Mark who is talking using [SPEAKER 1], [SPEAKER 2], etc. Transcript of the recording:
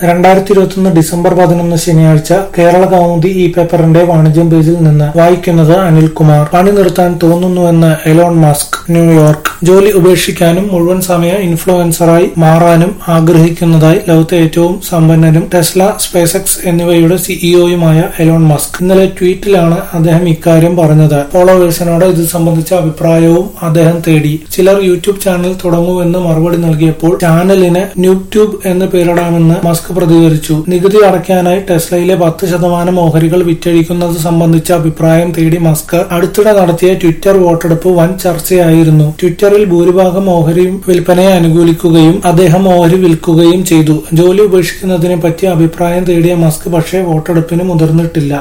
[SPEAKER 1] രണ്ടായിരത്തി ഇരുപത്തിയൊന്ന് ഡിസംബർ പതിനൊന്ന് ശനിയാഴ്ച കേരള കൗമുദി ഈ പേപ്പറിന്റെ വാണിജ്യം പേജിൽ നിന്ന് വായിക്കുന്നത് അനിൽകുമാർ പണി നിർത്താൻ തോന്നുന്നുവെന്ന് എലോൺ മസ്ക് ന്യൂയോർക്ക് ജോലി ഉപേക്ഷിക്കാനും മുഴുവൻ സമയ ഇൻഫ്ലുവൻസറായി മാറാനും ആഗ്രഹിക്കുന്നതായി ലോകത്തെ ഏറ്റവും സമ്പന്നരും ടെസ്ല സ്പേസെക്സ് എന്നിവയുടെ സിഇഒയുമായ എലോൺ മസ്ക് ഇന്നലെ ട്വീറ്റിലാണ് അദ്ദേഹം ഇക്കാര്യം പറഞ്ഞത് ഫോളോവേഴ്സിനോട് ഇത് സംബന്ധിച്ച അഭിപ്രായവും അദ്ദേഹം തേടി ചിലർ യൂട്യൂബ് ചാനൽ തുടങ്ങുമെന്ന് മറുപടി നൽകിയപ്പോൾ ചാനലിന് ന്യൂട്യൂബ് എന്ന് പേരിടാമെന്ന് മസ്ക് പ്രതികരിച്ചു നികുതി അടയ്ക്കാനായി ടെസ്ലയിലെ പത്ത് ശതമാനം ഓഹരികൾ വിറ്റഴിക്കുന്നത് സംബന്ധിച്ച അഭിപ്രായം തേടി മസ്ക് അടുത്തിടെ നടത്തിയ ട്വിറ്റർ വോട്ടെടുപ്പ് വൻ ചർച്ചയായിരുന്നു ട്വിറ്ററിൽ ഭൂരിഭാഗം ഓഹരി വിൽപ്പനയെ അനുകൂലിക്കുകയും അദ്ദേഹം ഓഹരി വിൽക്കുകയും ചെയ്തു ജോലി ഉപേക്ഷിക്കുന്നതിനെ പറ്റി അഭിപ്രായം തേടിയ മസ്ക് പക്ഷേ വോട്ടെടുപ്പിന് മുതിർന്നിട്ടില്ല